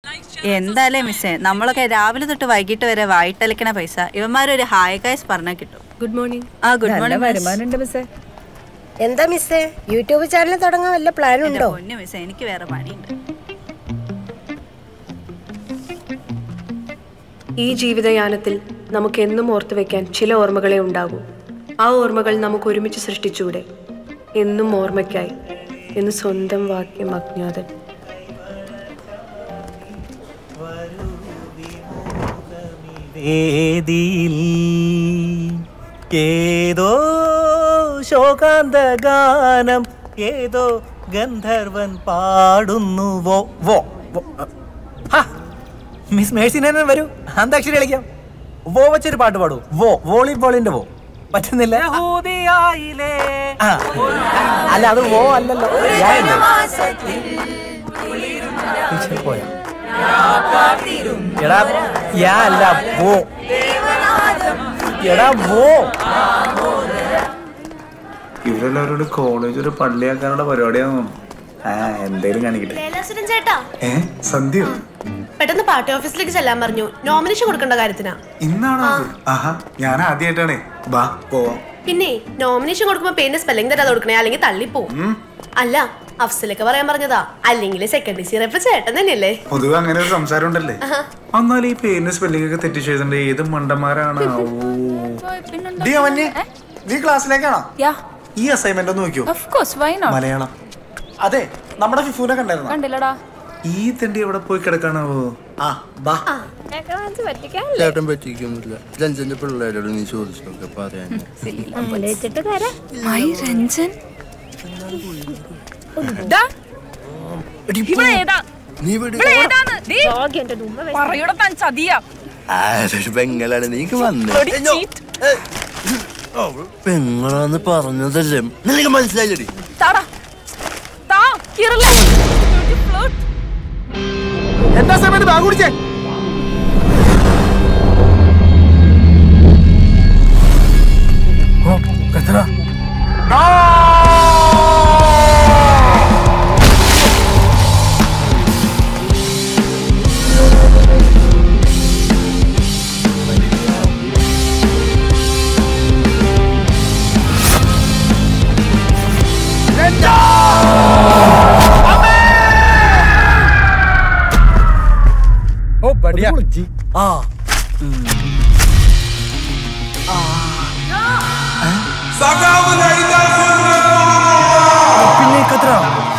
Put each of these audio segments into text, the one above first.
എന്തായാലും മിസ്സേ നമ്മളൊക്കെ രാവിലെ തൊട്ട് വൈകിട്ട് വരെ വായിട്ടലിക്കണ പൈസ ഇവന്മാരൊരു ഹായ് ഗൈസ് പറഞ്ഞാൽ കിട്ടും ഗുഡ് മോർണിംഗ് ആ ഗുഡ് നല്ല മോർണിംഗ് വരുമാനമുണ്ട് മിസ്സേ എന്താ മിസ്സേ യൂട്യൂബ് ചാനൽ തുടങ്ങാൻ വല്ല പ്ലാൻ ഉണ്ടോ പൊന്നു മിസ്സേ എനിക്ക് വേറെ പണിയുണ്ട് ഈ ജീവിതയാനത്തിൽ നമുക്ക് എന്നും ഓർത്തു വെക്കാൻ ചില ഓർമ്മകളെ ഉണ്ടാകൂ ആ ഓർമ്മകൾ നമുക്ക് ഒരുമിച്ച് സൃഷ്ടിച്ചൂടെ എന്നും ഓർമ്മയ്ക്കായി എന്ന് സ്വന്തം വാക്യം അജ്ഞാതൻ വേദിയിൽ ഏതോ ശോകാന്ത ഗാനം ഏതോ ഗന്ധർവൻ പാടുന്നു വോ വോ വോ. ഹാ, മിസ് മേഴ്സിനെ വരൂ അന്താക്ഷരി കളിക്കാം വോ വെച്ചൊരു പാട്ട് പാടൂ വോ വോളിബോളിന്റെ വോ പറ്റുന്നില്ല ആ. അല്ല അത് വോ അല്ലല്ലോ യാ അല്ലേ? ടീച്ചർ പോയോ? എടാ യാ അല്ല വോ എടാ വോ ഇവരെല്ലാവരോട് കോളേജ് ഒരു പള്ളിയാക്കാനുള്ള പരിപാടിയാന്ന് തോന്നുന്നു ആ എന്തേലും കാണിക്കട്ടെ ലൈലാസുരൻ ചേട്ടാ ഏ സന്ധ്യ പെട്ടെന്ന് പാർട്ടി ഓഫീസിലേക്ക് ചെല്ലാൻ പറഞ്ഞു നോമിനേഷൻ കൊടുക്കേണ്ട കാര്യത്തിനാ ഇന്നാണോ അത്? ആഹാ ഞാൻ ആദ്യമായിട്ടാണേ ബാ പോവാം പിന്നെ നോമിനേഷൻ കൊടുക്കുമ്പോ പേരിന്റെ സ്പെല്ലിംഗ് തരാതെ കൊടുക്കണേ അല്ലെങ്കിൽ തള്ളിപ്പോവും അല്ല അഫ്സലൊക്കെ പറയാൻ പറഞ്ഞതാ അല്ലെങ്കിൽ സെക്കൻഡ് സി റെഫ് ചേട്ടൻ തന്നെയല്ലേ പൊതുവെ അങ്ങനെ ഒരു സംസാരം ഉണ്ടല്ലേ എന്നാൽ ഈ പേരിന്റെ സ്പെല്ലിംഗ് ഒക്കെ തെറ്റിച്ച് എഴുതണ്ട ഏത് മണ്ടന്മാരാണ് ഡി അവന്യ നീ ക്ലാസ്സിലേക്കാണോ ഈ അസൈൻമെന്റ് ഒന്ന് നോക്കിയോ of course why not Malayalam അതെ നമ്മുടെ ഫിഫൂനെ കണ്ടായിരുന്നു കണ്ടില്ലടാ ഈ തണ്ടി എവിടെ പോയി കിടക്കാണാവോ ആ ബാ ചേട്ടൻ പറ്റിക്കുന്നില്ല രഞ്ജന്റെ പിള്ളേരോട് നീ ചോദിച്ചൊക്കെ പറയാൻ മൈ രഞ്ജൻ ഡാ, ഇവിടെ ഏതാ? നീ ഇവിടെ ഇവിടെ ഏതാന്ന്? ദേ, പറയൂടാ താൻ ചതിയാ. ആരൊരു പെങ്ങളാണ് നീക്ക് വന്നേ Bloody cheat. പെങ്ങളാന്ന് പറഞ്ഞതല്ലേ നിനക്ക് മനസ്സിലായില്ലടി താടാ. താ, കീറല്ലേ? Bloody flirt. എന്താ സമയത്ത് ബാഗ് കുടിച്ചേ ഓ കത്തറ ഓ ബടിയ ആ പിന്നെ കത്ര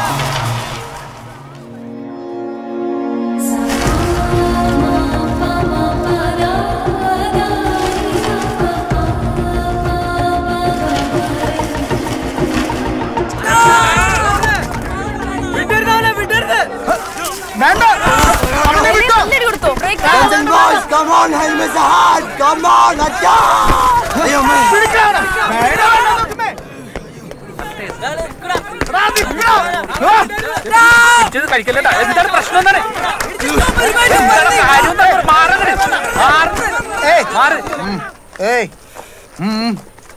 വേണ്ട അവനെ വിട്ടോ നല്ലൊരു കൊടുത്തോ. Break. പിടിക്കാണ്. വേണ്ട, വേണ്ട, നോക്കുമേ. എടാ, നിക്കടാ. ആ. എന്താണ് പ്രശ്നം എന്താണ് എന്താണ് കാര്യം എന്താണ്? മാറങ്ങട്. മാറ്. ഉം. ഏയ് ഉം.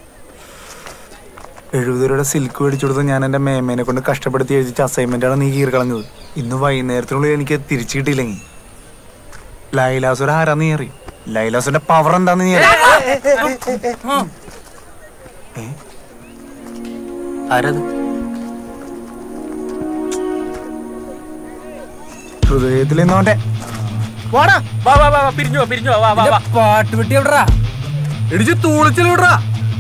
എഴുപത് രൂപയുടെ സിൽക്ക് മേടിച്ചു കൊടുത്ത് ഞാൻ എൻ്റെ മേമേനെ കൊണ്ട് കഷ്ടപ്പെടുത്തി എഴുതിച്ച അസൈൻമെന്റ് ആണ് നീ കീറി കളഞ്ഞത് ഇന്ന് വൈകുന്നേരത്തിനുള്ളിൽ എനിക്ക് തിരിച്ചു കിട്ടിയില്ലെങ്കിൽ ലൈലാസുര ആരാന്ന് നീ അറിയും ലൈലാസുന്റെ പവർ എന്താന്ന് നീ അറിയും ഏ? ആരത് ഹൃദയത്തിൽ നിന്നോട്ടെ വാടാ വാ വാ വാ വാ, പിരിഞ്ഞു വാ, പിരിഞ്ഞു വാ, വാ വാ വാ പാട്ട് വെട്ടി എവിടാ ഇടിച്ച് തൂളിച്ചിൽ വിടറാ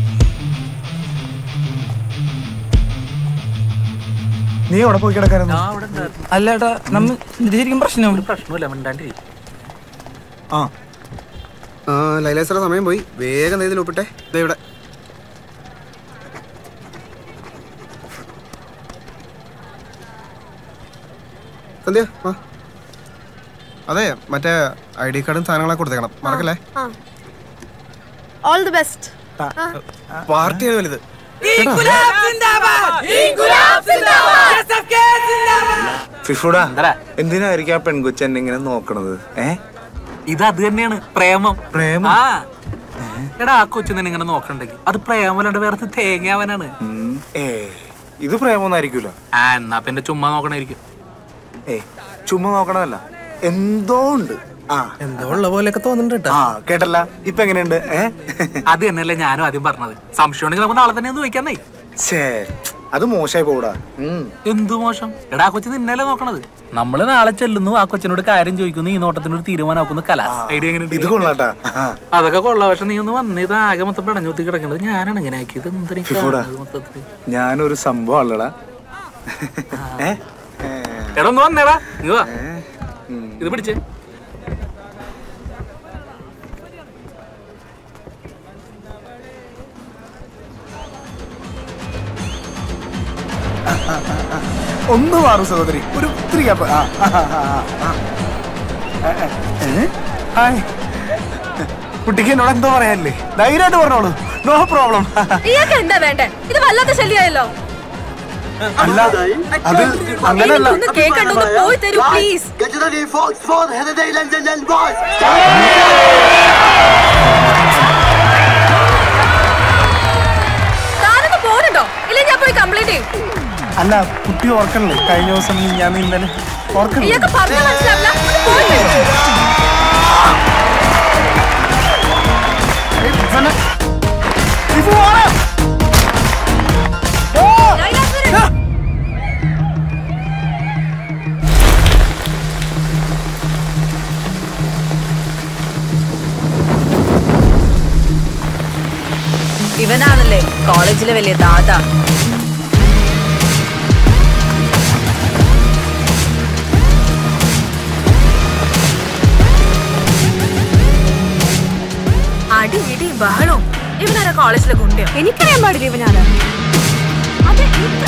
നീ എവിടെ പോയി കിടക്കായിരുന്നു അല്ല ഏട്ടാ നമ്മ ഇത് ശരിക്കും പ്രശ്നം പ്രശ്നമില്ല മിണ്ടാണ്ടി ആ ആ ലൈലേശ്വര സമയം പോയി വേഗം നെയ്തിൽ ഒപ്പിട്ടെ ദേ ഇവിടെ സന്ധ്യ വാ അതെ മറ്റേ ഐ ഡി കാർഡും സാധനങ്ങളൊക്കെ കൊടുത്തേക്കണം മറക്കല്ലേ ഓൾ ദി ബെസ്റ്റ് പാർട്ടിയാണ് വലുത് ഫിഫുടാ എന്തിനായിരിക്കും ആ പെൺകൊച്ചു എന്നെ ഇങ്ങനെ നോക്കണത് ഏ ഇത് അത് തന്നെയാണ് പ്രേമം പ്രേമം ആ എടാ ആ കൊച്ചു നിന്നെ ഇങ്ങനെ നോക്കണ്ടെങ്കിൽ അത് പ്രേമല്ലാണ്ട് വേറെ തേങ്ങാവനാണ് ഉം, ഏ ഇത് പ്രേമൊന്നും ആയിരിക്കൂല ആ എന്നാ പിന്നെ ചുമ്മാ നോക്കണായിരിക്കും ഏ ചുമ്മാ നോക്കണമല്ല എന്തോ ഉണ്ട് ആ എന്തോ ഉള്ള പോലെയൊക്കെ തോന്നുന്നുണ്ട് കേട്ടോ ആ കേട്ടല്ല ഇപ്പൊ എങ്ങനെയുണ്ട് ഏ അത് തന്നെയല്ലേ ഞാനും ആദ്യം പറഞ്ഞത് സംശയം ഉണ്ടെങ്കിൽ നമുക്ക് നാളെ തന്നെ ഒന്ന് ചോദിക്കാന്നേ ഛേ അത് മോശമായി പോടാ ഉം. എന്തു മോശം എടാ ആ കൊച്ചു നിന്നല്ലേ നോക്കണത് നമ്മള് നാളെ ചെല്ലുന്നു ആ കൊച്ചിനോട് കാര്യം ചോദിക്കുന്നു ഈ നോട്ടത്തിനൊരു തീരുമാനമാക്കുന്നു കല ഐഡിയ എങ്ങനെ ഇത് കൊള്ളാട്ടാ ആ. അതൊക്കെ കൊള്ളാം പക്ഷെ നീ ഒന്ന് വന്ന് ഇത് ആകെ മൊത്തം പിടഞ്ഞൂത്തി കിടക്കുന്നത് ഞാനാണ് ഇങ്ങനെ ആക്കിയത് എന്തിനാ ഫിഫൂടാ. മൊത്തത്തില് ഞാനൊരു സംഭവം അല്ലടാ ഏ ഏ. എടാ ഒന്ന് വന്നേടാ നീ വാ ഇത് പിടിച്ചേ ഒന്ന് മാറും സഹോദരി ഒരു ഇത്തിരി gap. ആ, ആ, ആ, ആ, ആ. ഏ, ഏ, ഏ? ഹായ് കുട്ടിക്ക് എന്നോട് എന്തോ പറയാനില്ലേ ധൈര്യമായിട്ട് പറഞ്ഞോളൂ നോ പ്രോബ്ലം ഇയാൾക്ക് എന്താ വേണ്ടേ ഇത് വല്ലാത്ത ശല്യമായല്ലോ അല്ല അത് അങ്ങനെയല്ല ഒന്ന് കേൾക്കണ്ട ഒന്ന് പോയി തരൂ പ്ലീസ് താനൊന്ന് പോരുണ്ടോ ഇല്ലെങ്കിൽ ഞാൻ പോയി കംപ്ലൈന്റ് ചെയ്യും അല്ല കുട്ടി ഓർക്കണല്ലേ കഴിഞ്ഞ ദിവസം ഞാൻ ഇന്നലെ ഓർക്കണല്ലേ ഇയാൾക്ക് പറഞ്ഞ മനസ്സിലാവില്ല ഒന്ന് പോയി തരൂ ഇവനാണല്ലേ കോളേജിലെ വലിയ ദാദാ അടി ഇടി ബഹളവും ഇവനാരാ കോളേജിലെ ഗുണ്ടയോ എനിക്കറിയാൻ പാടില്ല ഇവനാരാ അതെ എനിക്ക്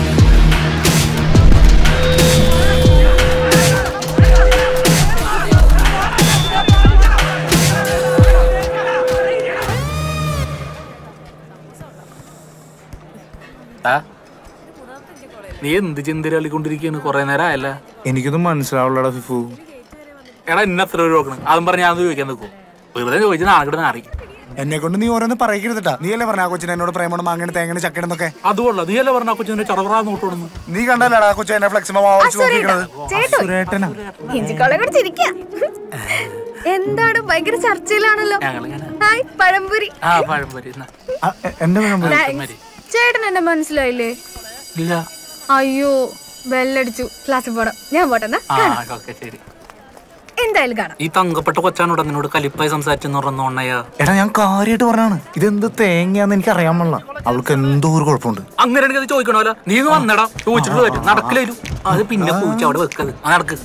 ആ? നീ എന്ത് ചിന്തരള്ളിക്കൊണ്ടിരിക്കുകയാണ് കുറെ നേരം ആയല്ല എനിക്കൊന്നും മനസ്സിലാവുള്ളടാ ഫിഫു എടാ ഇന്ന എത്ര രൂപ നോക്കണം അതും പറഞ്ഞ് ഞാൻ ചോദിക്കാൻ നിൽക്കും വെറുതെ ചോദിച്ചു നാളെ നാറി എന്നെ കൊണ്ട് നീ ഓരോന്ന് പറയരുതട്ടാ നീ അല്ലേ പറഞ്ഞ ആ കൊച്ചിനെ എന്നോട് പ്രേമണം മാങ്ങനെ തേങ്ങനെ ചക്കണെന്നൊക്കെ അതുകൊള്ള നീ അല്ലേ പറഞ്ഞ കൊച്ചിനെ ചറവറാ നോട്ടോടുന്നു നീ കണ്ടല്ലേടാ ആ കൊച്ചു എന്നെ ഫ്ലെക്സിമോ വെച്ച് നോക്കിക്കണത് സുരേട്ടനാ ഇഞ്ചിക്കോളെ കുടിച്ചിരിക്കുക എന്താണ് ഭയങ്കര ചർച്ചയിലാണല്ലോ ഞങ്ങളിങ്ങനെ ഹായ് പഴംപുരി ആ പഴം പരി ആ, എ- എന്റെ പഴം പോയി. ചേട്ടൻ എന്നെ മനസ്സിലായില്ലേ ഇല്ല അയ്യോ ബെല്ലടിച്ചു ക്ലാസ്സിൽ പോടാം ഞാൻ പോട്ടെന്നാ ആ ഓക്കെ ശരി എന്തായാലും കാണാം ഈ തങ്കപ്പെട്ട കൊച്ചാനോട് നിന്നോട് കലിപ്പായി സംസാരിച്ചെന്ന് പറഞ്ഞോണ്ണയാ എടാ ഞാൻ കാര്യമായിട്ട് പറഞ്ഞാണ് ഇതെന്ത് തേങ്ങയാന്ന് എനിക്ക് അറിയാൻ പാടില്ല അവൾക്ക് എന്തോ ഒരു കുഴപ്പമുണ്ട് അങ്ങനെ എനിക്ക് അത് ചോദിക്കണമല്ലോ നീ ഒന്ന് വന്നടാ ചോദിച്ചിട്ട് വരും നടക്കില്ലും അത് പിന്നെ പൂച്ച അവിടെ വെക്കത് ആ നടക്ക്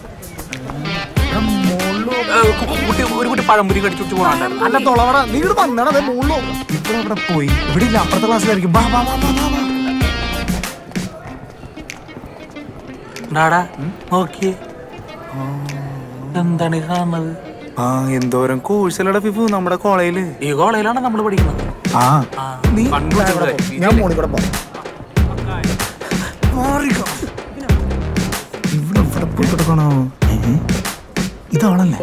ഏ, കു- കുട്ടി ഒരു കുട്ടി പഴംപുരി കടിച്ചു പോകണ്ടായിരുന്നു അല്ല തൊളവട നീ ഇവിടെ വന്നടാ അതെ മുള്ളു ഇപ്പൊ അവിടെ പോയി ഇവിടെ ഇല്ല അപ്പുറത്തെ ക്ലാസ്സിലായിരിക്കും ബാ ബാ ബാ ബാ ബാ, ബാ ഡാടാ നോക്കിയേ എന്താണ് ഈ കാണുന്നത് ആ എന്തോരം കോഴ്സിലടാ ഫിഫു നമ്മുടെ കോളേജില് ഈ കോളേജിലാണ് നമ്മൾ പഠിക്കുന്നത് ആ ആ, നീ കണ്ണു വെച്ചിട്ട് ഇവിടെ പോ. ഞാൻ മോളിൽ കൂടെ പോവാം മാറിക്കോ. ഇവിടെ ഇവിടെ പോയി കിടക്കണോ ഏ? ഇതാണല്ലേ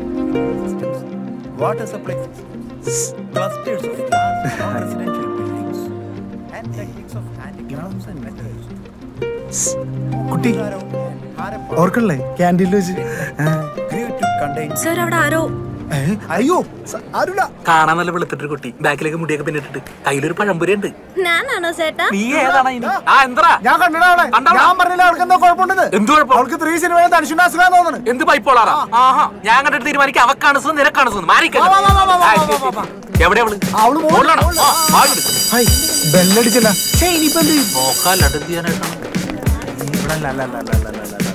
What is a place? Clusters of glass residential buildings and techniques of handicrafts and methods കുട്ടി ഓർക്കണല്ലേ ക്യാൻറ്റീനിൽ വെച്ച് ആ. grew to contain സാർ അവിടെ ആരോ ഏ? അയ്യോ സ- ആരുല്ല കാണാൻ നല്ല വെളുത്തിട്ടൊരു കുട്ടി ബാക്കിലേക്ക് മുടിയൊക്കെ പിന്നിട്ടിട്ട് കയ്യിലൊരു പഴംപുരി ഉണ്ട് ഞാനാണോ ചേട്ടാ നീ ഏതാണ് ഇനി? ആ എന്താ ഞാൻ കണ്ടടാ അവളെ കണ്ടോ? ഞാൻ പറഞ്ഞില്ല അവൾക്ക് എന്തോ കുഴപ്പമുണ്ടെന്ന് എന്ത് കുഴപ്പം അവൾക്ക് ത്രീ സിനിമയിൽ തനിഷിന്റെ അസുഖം തോന്നുന്നു എന്ത് പൈപ്പോളാറാ ആഹാ ഞാൻ കണ്ടിട്ട് തീരുമാനിക്കും അവക്കാണ് സുഖം നിനക്കാണ് സുഖം മാറിക്കല്ല വാ, വാ, വാ, വാ, വാ, വാ, വാ, വാ. എവിടെ അവള് അവള് മോളിൽ- മോളിലാണോ? മോളിൽ. ആ, വാങ്ങ് എടുക്ക്. ഹൈ ബെല്ലടിച്ചല്ല ശേ ഇനിയിപ്പോ എന്ത് ചെയ്യും? നോക്കാല്ല എന്ത് ചെയ്യാനായിട്ടാണ് ഇവിടെ അല്ല, അല്ല, അല്ല, അല്ല, അല്ല, അല്ല, അല്ല.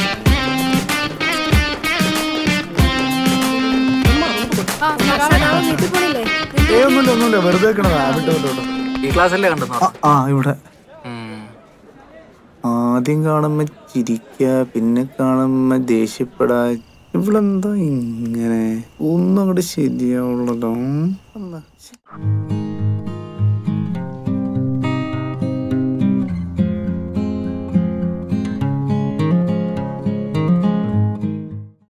വീട്ടിൽ പോണില്ലേ ഏയ് ഒന്നുമില്ല ഒന്നുമില്ല വെറുതെ വെക്കണതാ വിട്ടോ വിട്ടോ വിട്ടോ. ഈ ക്ലാസ്സല്ലേ കണ്ടെന്നോ ആ, ആ ഇവിടെ ആദ്യം കാണുമ്പോ ചിരിക്ക പിന്നെ കാണുമ്പോ ദേഷ്യപ്പെടാ ഇവളെന്താ ഇങ്ങനെ ഒന്നും അങ്ങോട്ട് ശരിയാവുള്ളതോ